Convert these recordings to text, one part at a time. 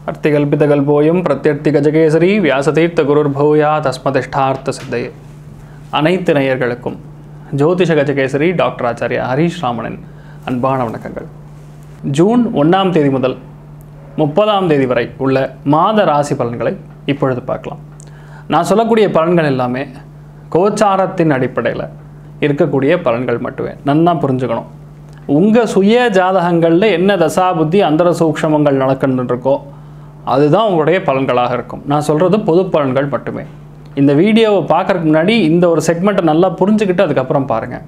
அர்த்திகல்பிதகல்போயம் பிரத்யர்த்தி கஜகேசரி வியாசதீர்த்த குருர்பூயா தஸ்மதிஷ்டார்த்த சித்தையே அனைத்து நேயர்களுக்கும் ஜோதிஷ கஜகேசரி டாக்டர் ஆச்சாரியா ஹரீஷ் ராமனின் அன்பான வணக்கங்கள் ஜூன் ஒன்றாம் தேதி முதல் முப்பதாம் தேதி வரை உள்ள மாத ராசி பலன்களை இப்பொழுது பார்க்கலாம் நான் சொல்லக்கூடிய பலன்கள் எல்லாமே கோச்சாரத்தின் அடிப்படையில் இருக்கக்கூடிய பலன்கள் மட்டுமே நன்னா புரிஞ்சுக்கணும் உங்கள் சுய ஜாதகங்களில் என்ன தசா புத்தி அந்தர சூக்ஷமங்கள் நடக்கின்னு இருக்கோ அதுதான் உங்களுடைய பலன்களாக இருக்கும் நான் சொல்கிறது பொது பலன்கள் மட்டுமே இந்த வீடியோவை பார்க்கறதுக்கு முன்னாடி இந்த ஒரு செக்மெண்ட்டை நல்லா புரிஞ்சுக்கிட்டு அதுக்கப்புறம் பாருங்கள்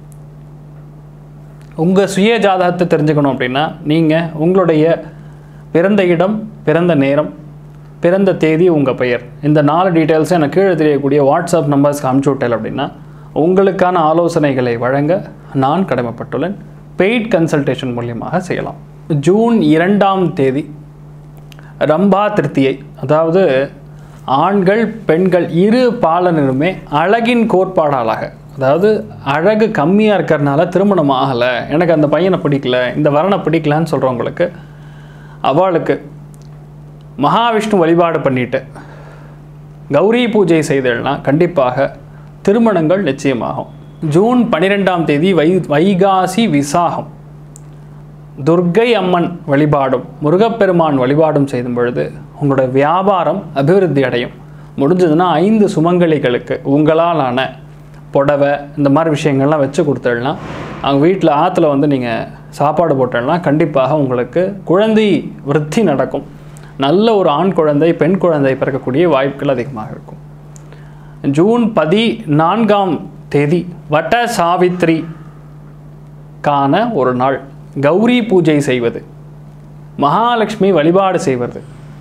உங்கள் சுய ஜாதகத்தை தெரிஞ்சுக்கணும் அப்படின்னா நீங்கள் உங்களுடைய பிறந்த இடம் பிறந்த நேரம் பிறந்த தேதி உங்கள் பெயர் இந்த நாலு டீட்டெயில்ஸும் எனக்கு கீழே தெரியக்கூடிய வாட்ஸ்அப் நம்பர்ஸ்க்கு அனுப்பிச்சு விட்டேன் அப்படின்னா உங்களுக்கான ஆலோசனைகளை வழங்க நான் கடமைப்பட்டுள்ளேன் பெய்ட் கன்சல்டேஷன் மூலியமாக செய்யலாம் ஜூன் இரண்டாம் தேதி ரம்பா திருத்தியை அதாவது ஆண்கள் பெண்கள் இரு பாலனருமே அழகின் கோட்பாடாளாக அதாவது அழகு கம்மியாக இருக்கிறனால திருமணம் ஆகலை எனக்கு அந்த பையனை பிடிக்கல இந்த வரனை பிடிக்கலன்னு சொல்கிறவங்களுக்கு அவளுக்கு மகாவிஷ்ணு வழிபாடு பண்ணிட்டு கௌரி பூஜை செய்தல்னா கண்டிப்பாக திருமணங்கள் நிச்சயமாகும் ஜூன் பன்னிரெண்டாம் தேதி வை வைகாசி விசாகம் துர்க்கை அம்மன் வழிபாடும் முருகப்பெருமான் வழிபாடும் செய்யும் பொழுது உங்களோட வியாபாரம் அபிவிருத்தி அடையும் முடிஞ்சதுன்னா ஐந்து சுமங்கலிகளுக்கு உங்களாலான புடவை இந்த மாதிரி விஷயங்கள்லாம் வச்சு கொடுத்துடனா அவங்க வீட்டில் ஆற்றுல வந்து நீங்கள் சாப்பாடு போட்டோம்னா கண்டிப்பாக உங்களுக்கு குழந்தை விருத்தி நடக்கும் நல்ல ஒரு ஆண் குழந்தை பெண் குழந்தை பிறக்கக்கூடிய வாய்ப்புகள் அதிகமாக இருக்கும் ஜூன் பதி நான்காம் தேதி வட்ட சாவித்ரி கான ஒரு நாள் கௌரி பூஜை செய்வது மகாலட்சுமி வழிபாடு செய்வது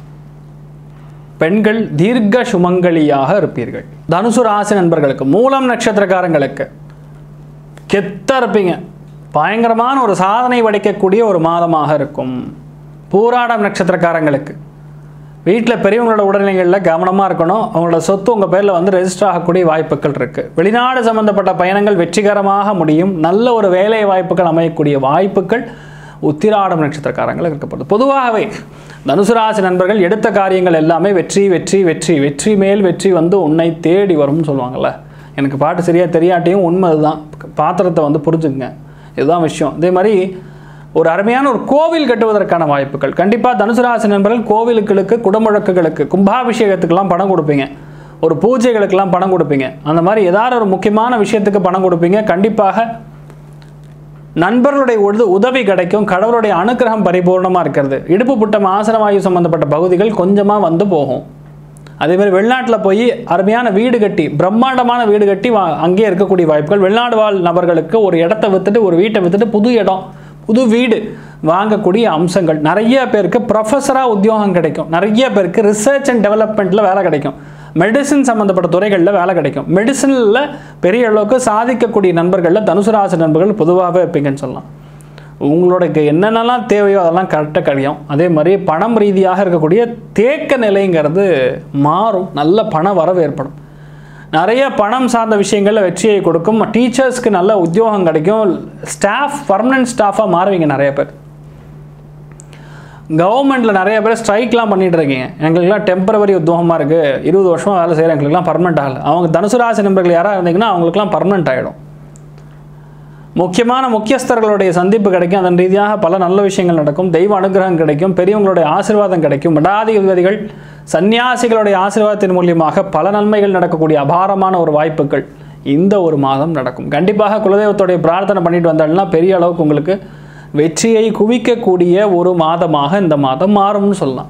பெண்கள் தீர்க்க சுமங்கலியாக இருப்பீர்கள் தனுசு ராசி நண்பர்களுக்கு மூலம் நட்சத்திரக்காரங்களுக்கு கெத்தா இருப்பீங்க பயங்கரமான ஒரு சாதனை படைக்கக்கூடிய ஒரு மாதமாக இருக்கும் பூராடம் நட்சத்திரக்காரங்களுக்கு வீட்டில் பெரியவங்களோட உடல்நிலைகளில் கவனமாக இருக்கணும் அவங்களோட சொத்து உங்கள் பேரில் வந்து ரெஜிஸ்டர் ஆகக்கூடிய வாய்ப்புகள் இருக்குது வெளிநாடு சம்மந்தப்பட்ட பயணங்கள் வெற்றிகரமாக முடியும் நல்ல ஒரு வேலை வாய்ப்புகள் அமையக்கூடிய வாய்ப்புகள் உத்திராடம் நட்சத்திரக்காரங்களுக்கு இருக்கப்படுது பொதுவாகவே தனுசு ராசி நண்பர்கள் எடுத்த காரியங்கள் எல்லாமே வெற்றி வெற்றி வெற்றி வெற்றி மேல் வெற்றி வந்து உன்னை தேடி வரும்னு சொல்லுவாங்கள்ல எனக்கு பாட்டு சரியாக தெரியாட்டியும் உண்மை அதுதான் பாத்திரத்தை வந்து புரிஞ்சுங்க இதுதான் விஷயம் அதே மாதிரி ஒரு அருமையான ஒரு கோவில் கட்டுவதற்கான வாய்ப்புகள் கண்டிப்பாக தனுசு ராசி நண்பர்கள் கோவிலுக்களுக்கு குடமுழக்குகளுக்கு கும்பாபிஷேகத்துக்கெல்லாம் பணம் கொடுப்பீங்க ஒரு பூஜைகளுக்கெல்லாம் பணம் கொடுப்பீங்க அந்த மாதிரி ஏதாவது ஒரு முக்கியமான விஷயத்துக்கு பணம் கொடுப்பீங்க கண்டிப்பாக நண்பர்களுடைய உது உதவி கிடைக்கும் கடவுளுடைய அனுக்கிரகம் பரிபூர்ணமாக இருக்கிறது இடுப்பு புட்டம் ஆசனவாயு சம்மந்தப்பட்ட பகுதிகள் கொஞ்சமாக வந்து போகும் அதே மாதிரி வெளிநாட்டில் போய் அருமையான வீடு கட்டி பிரம்மாண்டமான வீடு கட்டி வா அங்கேயே இருக்கக்கூடிய வாய்ப்புகள் வெளிநாடு வாழ் நபர்களுக்கு ஒரு இடத்த விற்றுட்டு ஒரு வீட்டை விற்றுட்டு புது இடம் புது வீடு வாங்கக்கூடிய அம்சங்கள் நிறைய பேருக்கு ப்ரொஃபஸராக உத்தியோகம் கிடைக்கும் நிறைய பேருக்கு ரிசர்ச் அண்ட் டெவலப்மெண்ட்டில் வேலை கிடைக்கும் மெடிசின் சம்மந்தப்பட்ட துறைகளில் வேலை கிடைக்கும் மெடிசனில் பெரிய அளவுக்கு சாதிக்கக்கூடிய நண்பர்களில் தனுசு ராசி நண்பர்கள் பொதுவாகவே இருப்பீங்கன்னு சொல்லலாம் உங்களுக்கு என்னென்னலாம் தேவையோ அதெல்லாம் கரெக்டாக கிடைக்கும் அதே மாதிரி பணம் ரீதியாக இருக்கக்கூடிய தேக்க நிலைங்கிறது மாறும் நல்ல பண வரவு ஏற்படும் நிறைய பணம் சார்ந்த விஷயங்களில் வெற்றியை கொடுக்கும் டீச்சர்ஸ்க்கு நல்ல உத்தியோகம் கிடைக்கும் ஸ்டாஃப் பர்மனன்ட் ஸ்டாஃபாக மாறுவீங்க நிறைய பேர் கவர்மெண்ட்டில் நிறைய பேர் ஸ்ட்ரைக்லாம் பண்ணிட்டு இருக்கீங்க எங்களுக்குலாம் டெம்பரவரி உத்தியோகமாக இருக்குது இருபது வருஷமாக வேலை செய்கிற எங்களுக்குலாம் பர்மனெண்ட் ஆகலை அவங்க தனுசு ராசி நண்பர்கள் யாராக இருந்தீங்கன்னா அவங்களுக்குலாம் பர்மனெண்ட் ஆகிடும் முக்கியமான முக்கியஸ்தர்களுடைய சந்திப்பு கிடைக்கும் அதன் ரீதியாக பல நல்ல விஷயங்கள் நடக்கும் தெய்வ அனுகிரகம் கிடைக்கும் பெரியவங்களுடைய ஆசீர்வாதம் கிடைக்கும் மடாதிபதிகள் சன்னியாசிகளுடைய ஆசீர்வாதத்தின் மூலியமாக பல நன்மைகள் நடக்கக்கூடிய அபாரமான ஒரு வாய்ப்புகள் இந்த ஒரு மாதம் நடக்கும் கண்டிப்பாக குலதெய்வத்துடைய பிரார்த்தனை பண்ணிட்டு வந்தாலும் பெரிய அளவுக்கு உங்களுக்கு வெற்றியை குவிக்கக்கூடிய ஒரு மாதமாக இந்த மாதம் மாறும்னு சொல்லலாம்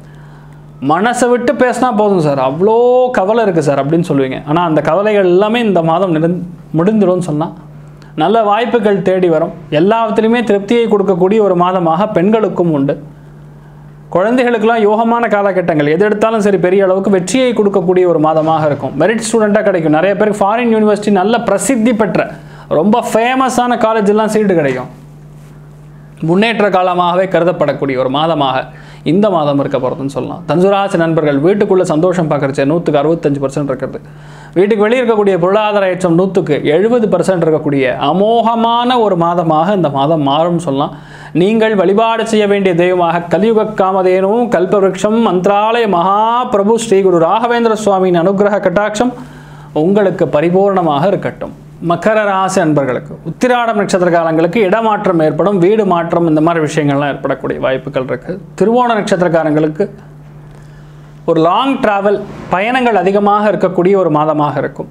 மனசை விட்டு பேசினா போதும் சார் அவ்வளோ கவலை இருக்குது சார் அப்படின்னு சொல்லுவீங்க ஆனால் அந்த கவலைகள் எல்லாமே இந்த மாதம் நிறந் முடிந்துடும் சொன்னால் நல்ல வாய்ப்புகள் தேடி வரும் எல்லாத்துலேயுமே திருப்தியை கொடுக்கக்கூடிய ஒரு மாதமாக பெண்களுக்கும் உண்டு குழந்தைகளுக்கெல்லாம் யோகமான காலகட்டங்கள் எது எடுத்தாலும் சரி பெரிய அளவுக்கு வெற்றியை கொடுக்கக்கூடிய ஒரு மாதமாக இருக்கும் மெரிட் ஸ்டூடெண்ட்டாக கிடைக்கும் நிறைய பேருக்கு ஃபாரின் யூனிவர்சிட்டி நல்ல பிரசித்தி பெற்ற ரொம்ப ஃபேமஸான காலேஜெல்லாம் சீட்டு கிடைக்கும் முன்னேற்ற காலமாகவே கருதப்படக்கூடிய ஒரு மாதமாக இந்த மாதம் இருக்க போகிறதுன்னு சொல்லலாம் தனுசுராசி நண்பர்கள் வீட்டுக்குள்ளே சந்தோஷம் பார்க்குறச்சு நூற்றுக்கு அறுபத்தஞ்சு பர்சன்ட் இருக்கிறது வீட்டுக்கு வெளியே இருக்கக்கூடிய பொருளாதார ஏற்றம் நூற்றுக்கு எழுபது பர்சன்ட் இருக்கக்கூடிய அமோகமான ஒரு மாதமாக இந்த மாதம் மாறும் சொல்லலாம் நீங்கள் வழிபாடு செய்ய வேண்டிய தெய்வமாக கலியுக காமதேனும் கல்பவருஷம் மந்த்ராலய மகாபிரபு ஸ்ரீ குரு ராகவேந்திர சுவாமியின் அனுகிரக கட்டாட்சம் உங்களுக்கு பரிபூர்ணமாக இருக்கட்டும் மக்கர ராசி அன்பர்களுக்கு உத்திராடம் நட்சத்திர காலங்களுக்கு இடமாற்றம் ஏற்படும் வீடு மாற்றம் இந்த மாதிரி விஷயங்கள்லாம் ஏற்படக்கூடிய வாய்ப்புகள் இருக்குது திருவோண நட்சத்திரக்காரங்களுக்கு ஒரு லாங் டிராவல் பயணங்கள் அதிகமாக இருக்கக்கூடிய ஒரு மாதமாக இருக்கும்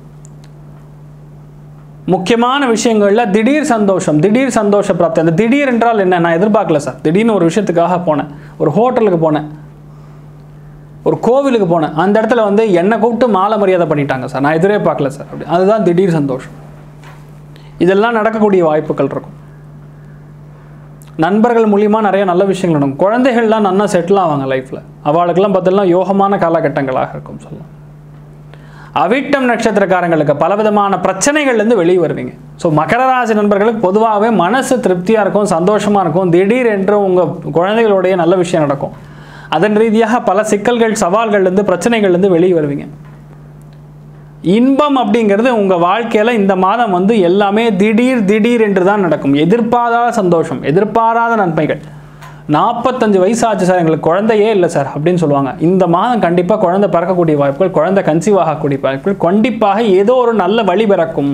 முக்கியமான விஷயங்களில் திடீர் சந்தோஷம் திடீர் சந்தோஷ பிராப்தி அந்த திடீர் என்றால் என்ன நான் எதிர்பார்க்கல சார் திடீர்னு ஒரு விஷயத்துக்காக போனேன் ஒரு ஹோட்டலுக்கு போனேன் ஒரு கோவிலுக்கு போனேன் அந்த இடத்துல வந்து என்னை கூப்பிட்டு மாலை மரியாதை பண்ணிட்டாங்க சார் நான் எதிரே பார்க்கல சார் அப்படி அதுதான் திடீர் சந்தோஷம் இதெல்லாம் நடக்கக்கூடிய வாய்ப்புகள் இருக்கும் நண்பர்கள் மூலியமாக நிறைய நல்ல விஷயங்கள் நடக்கும் குழந்தைகள்லாம் நல்லா செட்டில் ஆவாங்க லைஃப்பில் அவளுக்கெல்லாம் பார்த்தீங்கன்னா யோகமான காலகட்டங்களாக இருக்கும் சொல்லலாம் அவிட்டம் நட்சத்திரக்காரங்களுக்கு பலவிதமான பிரச்சனைகள்லேருந்து வெளியே வருவீங்க ஸோ மகர ராசி நண்பர்களுக்கு பொதுவாகவே மனசு திருப்தியாக இருக்கும் சந்தோஷமாக இருக்கும் திடீர் என்று உங்கள் குழந்தைகளுடைய நல்ல விஷயம் நடக்கும் அதன் ரீதியாக பல சிக்கல்கள் சவால்கள்லேருந்து பிரச்சனைகள்லேருந்து வெளியே வருவீங்க இன்பம் அப்படிங்கிறது உங்கள் வாழ்க்கையில் இந்த மாதம் வந்து எல்லாமே திடீர் திடீர் என்று தான் நடக்கும் எதிர்பாராத சந்தோஷம் எதிர்பாராத நன்மைகள் நாற்பத்தஞ்சு வயசு ஆச்சு சார் எங்களுக்கு குழந்தையே இல்லை சார் அப்படின்னு சொல்லுவாங்க இந்த மாதம் கண்டிப்பாக குழந்தை பிறக்கக்கூடிய வாய்ப்புகள் குழந்தை கன்சீவ் ஆகக்கூடிய வாய்ப்புகள் கண்டிப்பாக ஏதோ ஒரு நல்ல வழி பிறக்கும்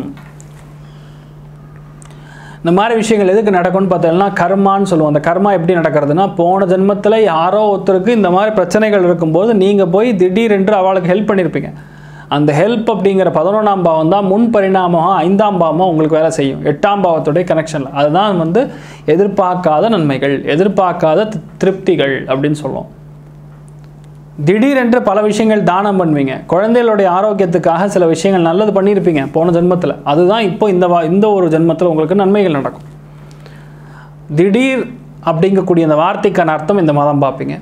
இந்த மாதிரி விஷயங்கள் எதுக்கு நடக்கும்னு பார்த்தோம்னா கர்மான்னு சொல்லுவோம் அந்த கர்மா எப்படி நடக்கிறதுனா போன ஜென்மத்தில் யாரோ ஒருத்தருக்கு இந்த மாதிரி பிரச்சனைகள் இருக்கும்போது நீங்கள் போய் திடீரென்று அவளுக்கு ஹெல்ப் பண்ணியிருப்பீங்க அந்த ஹெல்ப் அப்படிங்கிற பதினொன்றாம் பாவம் தான் முன் பரிணாமம் ஐந்தாம் பாவமாக உங்களுக்கு வேலை செய்யும் எட்டாம் பாவத்துடைய கனெக்ஷனில் அதுதான் வந்து எதிர்பார்க்காத நன்மைகள் எதிர்பார்க்காத தி- திருப்திகள் அப்படின்னு சொல்லுவோம் திடீரென்று பல விஷயங்கள் தானம் பண்ணுவீங்க குழந்தைகளுடைய ஆரோக்கியத்துக்காக சில விஷயங்கள் நல்லது பண்ணியிருப்பீங்க போன ஜென்மத்தில் அதுதான் இப்போ இந்த வா இந்த ஒரு ஜென்மத்தில் உங்களுக்கு நன்மைகள் நடக்கும் திடீர் அப்படிங்கக்கூடிய அந்த வார்த்தைக்கான அர்த்தம் இந்த மாதம் பார்ப்பீங்க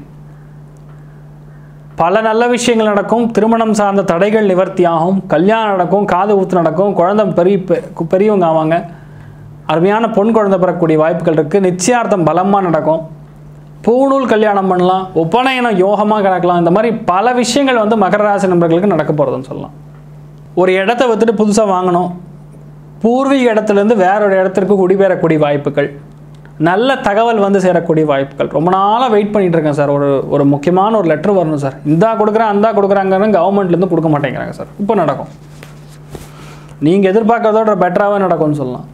பல நல்ல விஷயங்கள் நடக்கும் திருமணம் சார்ந்த தடைகள் நிவர்த்தியாகும் கல்யாணம் நடக்கும் காது ஊத்து நடக்கும் குழந்தை பெரிய பெ- பெரியவங்க ஆவாங்க அருமையான பொன் குழந்தை பெறக்கூடிய வாய்ப்புகள் இருக்குது நிச்சயார்த்தம் பலமாக நடக்கும் பூணூல் கல்யாணம் பண்ணலாம் உபநயனம் யோகமாக கிடக்கலாம் இந்த மாதிரி பல விஷயங்கள் வந்து மகர ராசி நண்பர்களுக்கு நடக்க போகிறதுன்னு சொல்லலாம் ஒரு இடத்த வித்துட்டு புதுசாக வாங்கணும் பூர்வீக இடத்துலேருந்து வேற ஒரு இடத்திற்கு குடிபெறக்கூடிய வாய்ப்புகள் நல்ல தகவல் வந்து சேரக்கூடிய வாய்ப்புகள் ரொம்ப நாளாக வெயிட் பண்ணிட்டு இருக்கேன் சார் ஒரு ஒரு முக்கியமான ஒரு லெட்டர் வரணும் சார் இந்தா கொடுக்குறேன் அந்தா கொடுக்குறாங்கன்னு கவர்மெண்ட்லேருந்து கொடுக்க மாட்டேங்கிறாங்க சார் இப்போ நடக்கும் நீங்கள் எதிர்பார்க்கறதோட பெட்டராகவே நடக்கும்னு சொல்லலாம்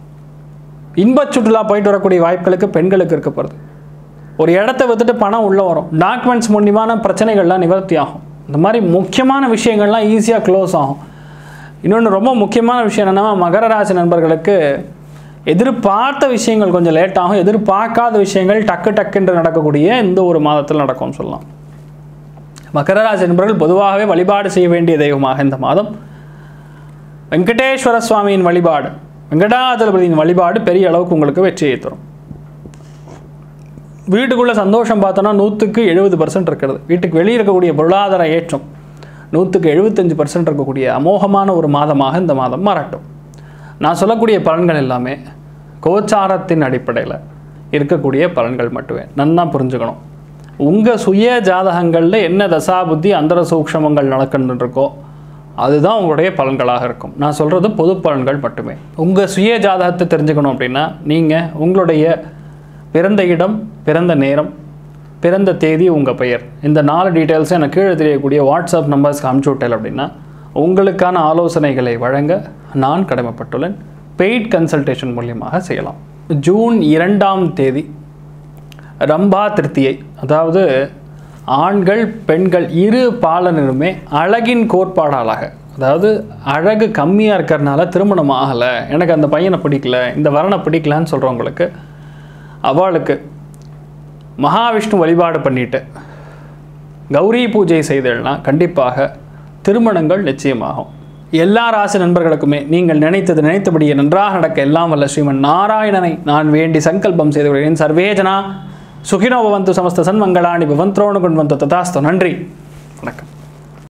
இன்பச் சுற்றுலா போயிட்டு வரக்கூடிய வாய்ப்புகளுக்கு பெண்களுக்கு இருக்க போகிறது ஒரு இடத்த வித்துட்டு பணம் உள்ளே வரும் டாக்குமெண்ட்ஸ் மூலியமான பிரச்சனைகள்லாம் நிவர்த்தி ஆகும் இந்த மாதிரி முக்கியமான விஷயங்கள்லாம் ஈஸியாக க்ளோஸ் ஆகும் இன்னொன்று ரொம்ப முக்கியமான விஷயம் என்னென்னா மகர ராசி நண்பர்களுக்கு எதிர்பார்த்த விஷயங்கள் கொஞ்சம் லேட் ஆகும் எதிர்பார்க்காத விஷயங்கள் டக்கு டக்குன்று நடக்கக்கூடிய இந்த ஒரு மாதத்தில் நடக்கும்னு சொல்லலாம் மகர ராசி நண்பர்கள் பொதுவாகவே வழிபாடு செய்ய வேண்டிய தெய்வமாக இந்த மாதம் வெங்கடேஸ்வர சுவாமியின் வழிபாடு வெங்கடாஜலபதியின் வழிபாடு பெரிய அளவுக்கு உங்களுக்கு வெற்றியை தரும் வீட்டுக்குள்ளே சந்தோஷம் பார்த்தோன்னா நூற்றுக்கு எழுபது பர்சன்ட் இருக்கிறது வீட்டுக்கு வெளியே இருக்கக்கூடிய பொருளாதார ஏற்றம் நூற்றுக்கு எழுபத்தஞ்சு பர்சன்ட் இருக்கக்கூடிய அமோகமான ஒரு மாதமாக இந்த மாதம் மாறட்டும் நான் சொல்லக்கூடிய பலன்கள் எல்லாமே கோச்சாரத்தின் அடிப்படையில் இருக்கக்கூடிய பலன்கள் மட்டுமே நன்னா புரிஞ்சுக்கணும் உங்கள் சுய ஜாதகங்களில் என்ன தசாபுத்தி அந்தர சூக்ஷமங்கள் நடக்கணுன்னு இருக்கோ அதுதான் உங்களுடைய பலன்களாக இருக்கும் நான் சொல்கிறது பொது பலன்கள் மட்டுமே உங்கள் சுய ஜாதகத்தை தெரிஞ்சுக்கணும் அப்படின்னா நீங்கள் உங்களுடைய பிறந்த இடம் பிறந்த நேரம் பிறந்த தேதி உங்கள் பெயர் இந்த நாலு டீட்டெயில்ஸும் எனக்கு கீழே தெரியக்கூடிய வாட்ஸ்அப் நம்பர்ஸ்க்கு அனுப்பிச்சு விட்டேன் அப்படின்னா உங்களுக்கான ஆலோசனைகளை வழங்க நான் கடமைப்பட்டுள்ளேன் பெய்ட் கன்சல்டேஷன் மூலியமாக செய்யலாம் ஜூன் இரண்டாம் தேதி ரம்பா திருத்தியை அதாவது ஆண்கள் பெண்கள் இரு பாலனருமே அழகின் கோட்பாடாளாக அதாவது அழகு கம்மியாக இருக்கிறனால திருமணம் ஆகலை எனக்கு அந்த பையனை பிடிக்கல இந்த வரனை பிடிக்கலன்னு சொல்கிறவங்களுக்கு அவளுக்கு மகாவிஷ்ணு வழிபாடு பண்ணிட்டு கௌரி பூஜை செய்தல்னா கண்டிப்பாக திருமணங்கள் நிச்சயமாகும் எல்லா ராசி நண்பர்களுக்குமே நீங்கள் நினைத்தது நினைத்தபடியே நன்றாக நடக்க எல்லாம் வல்ல ஸ்ரீமன் நாராயணனை நான் வேண்டி சங்கல்பம் செய்து வருகிறேன் சர்வேஜனா சுகினோ பவந்து சமஸ்த சன்மங்களாணி பவந்த்ரோணு கொண்டு வந்து ததாஸ்து நன்றி வணக்கம்